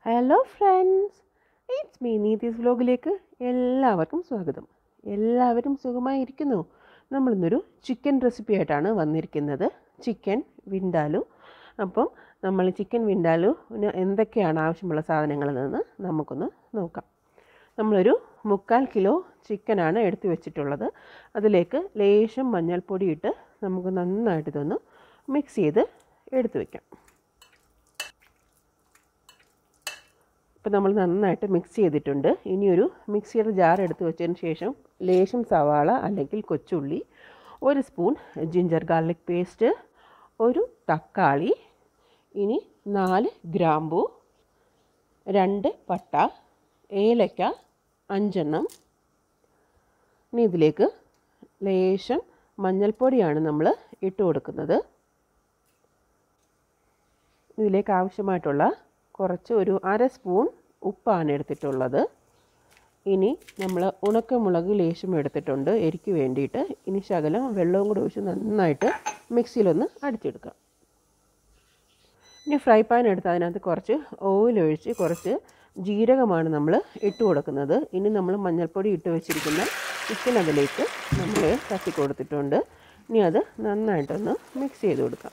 hello friends it's me Neethi's വ്ലോഗിലേക്ക് എല്ലാവർക്കും സ്വാഗതം എല്ലാവരും സുഖമായിരിക്കുന്നു നമ്മളിന്നൊരു ചിക്കൻ റെസിപ്പി ആയിട്ടാണ് വന്നിരിക്കുന്നത് ചിക്കൻ വിൻഡാലു അപ്പം നമ്മൾ ചിക്കൻ വിൻഡാലുവിന് എന്തൊക്കെയാണ് ആവശ്യമുള്ള സാധനങ്ങളെന്ന് നമുക്കൊന്ന് നോക്കാം നമ്മളൊരു മുക്കാൽ കിലോ ചിക്കനാണ് എടുത്തു വെച്ചിട്ടുള്ളത് അതിലേക്ക് ലേശം മഞ്ഞൾപ്പൊടി ഇട്ട് നമുക്ക് നന്നായിട്ട് ഇതൊന്ന് മിക്സ് ചെയ്ത് എടുത്തു വയ്ക്കാം ഇപ്പം നമ്മൾ നന്നായിട്ട് മിക്സ് ചെയ്തിട്ടുണ്ട് ഇനിയൊരു മിക്സിയുടെ ജാർ എടുത്ത് വെച്ചതിന് ശേഷം ലേശം സവാള അല്ലെങ്കിൽ കൊച്ചുള്ളി ഒരു സ്പൂൺ ജിഞ്ചർ ഗാർലിക് പേസ്റ്റ് ഒരു തക്കാളി ഇനി നാല് ഗ്രാമ്പു രണ്ട് പട്ട ഏലക്ക അഞ്ചെണ്ണം ഇനി ഇതിലേക്ക് ലേശം മഞ്ഞൾപ്പൊടിയാണ് നമ്മൾ ഇട്ട് കൊടുക്കുന്നത് ഇതിലേക്ക് ആവശ്യമായിട്ടുള്ള കുറച്ച് ഒരു അര സ്പൂൺ ഉപ്പാണ് എടുത്തിട്ടുള്ളത് ഇനി നമ്മൾ ഉണക്കമുളക് ലേശം എടുത്തിട്ടുണ്ട് എരിക്ക് വേണ്ടിയിട്ട് ഇനി ശകലം വെള്ളവും കൂടെ ഒഴിച്ച് നന്നായിട്ട് മിക്സിയിലൊന്ന് അടിച്ചെടുക്കാം ഇനി ഫ്രൈ പാൻ എടുത്ത് അതിനകത്ത് കുറച്ച് ഓയിൽ ഒഴിച്ച് കുറച്ച് ജീരകമാണ് നമ്മൾ ഇട്ട് കൊടുക്കുന്നത് ഇനി നമ്മൾ മഞ്ഞൾപ്പൊടി ഇട്ട് വെച്ചിരിക്കുന്ന ചിക്കൻ അതിലേക്ക് നമ്മൾ തട്ടി കൊടുത്തിട്ടുണ്ട് ഇനി അത് നന്നായിട്ടൊന്ന് മിക്സ് ചെയ്ത് കൊടുക്കാം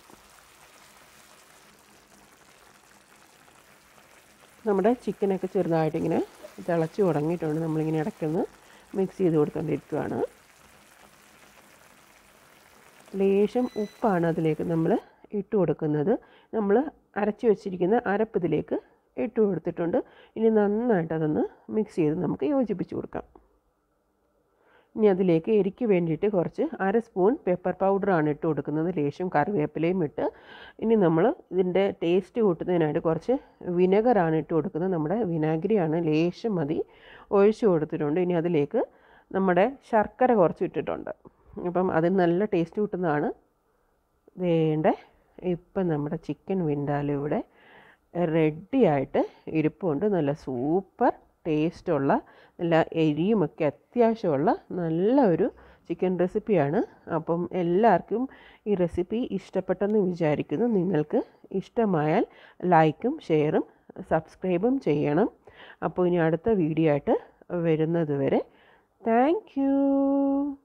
നമ്മുടെ ചിക്കനൊക്കെ ചെറുതായിട്ടിങ്ങനെ തിളച്ച് തുടങ്ങിയിട്ടുണ്ട് നമ്മളിങ്ങനെ ഇടയ്ക്കൊന്ന് മിക്സ് ചെയ്ത് കൊടുത്തുകൊണ്ടിരിക്കുകയാണ് ലേശം ഉപ്പാണ് അതിലേക്ക് നമ്മൾ ഇട്ട് കൊടുക്കുന്നത് നമ്മൾ അരച്ച് വെച്ചിരിക്കുന്ന അരപ്പ് ഇതിലേക്ക് ഇട്ട് കൊടുത്തിട്ടുണ്ട് ഇനി നന്നായിട്ട് അതൊന്ന് മിക്സ് ചെയ്ത് നമുക്ക് യോജിപ്പിച്ച് കൊടുക്കാം ഇനി അതിലേക്ക് എരിക്ക് വേണ്ടിയിട്ട് കുറച്ച് അര സ്പൂൺ പെപ്പർ പൗഡറാണ് ഇട്ട് കൊടുക്കുന്നത് ലേശം കറിവേപ്പിലയും ഇട്ട് ഇനി നമ്മൾ ഇതിൻ്റെ ടേസ്റ്റ് കൂട്ടുന്നതിനായിട്ട് കുറച്ച് വിനെഗറാണ് ഇട്ട് കൊടുക്കുന്നത് നമ്മുടെ വിനാഗിരിയാണ് ലേശം മതി ഒഴിച്ച് കൊടുത്തിട്ടുണ്ട് ഇനി അതിലേക്ക് നമ്മുടെ ശർക്കര കുറച്ച് ഇട്ടിട്ടുണ്ട് അപ്പം അതിന് നല്ല ടേസ്റ്റ് കിട്ടുന്നതാണ് വേണ്ട ഇപ്പം നമ്മുടെ ചിക്കൻ വിൻഡാലും ഇവിടെ റെഡിയായിട്ട് ഇരിപ്പുണ്ട് നല്ല സൂപ്പർ ടേസ്റ്റുള്ള നല്ല എരിയുമൊക്കെ അത്യാവശ്യമുള്ള നല്ല ഒരു ചിക്കൻ റെസിപ്പിയാണ് അപ്പം എല്ലാവർക്കും ഈ റെസിപ്പി ഇഷ്ടപ്പെട്ടെന്ന് വിചാരിക്കുന്നു നിങ്ങൾക്ക് ഇഷ്ടമായാൽ ലൈക്കും ഷെയറും സബ്സ്ക്രൈബും ചെയ്യണം അപ്പോൾ ഇനി അടുത്ത വീഡിയോ ആയിട്ട് വരുന്നത് വരെ താങ്ക്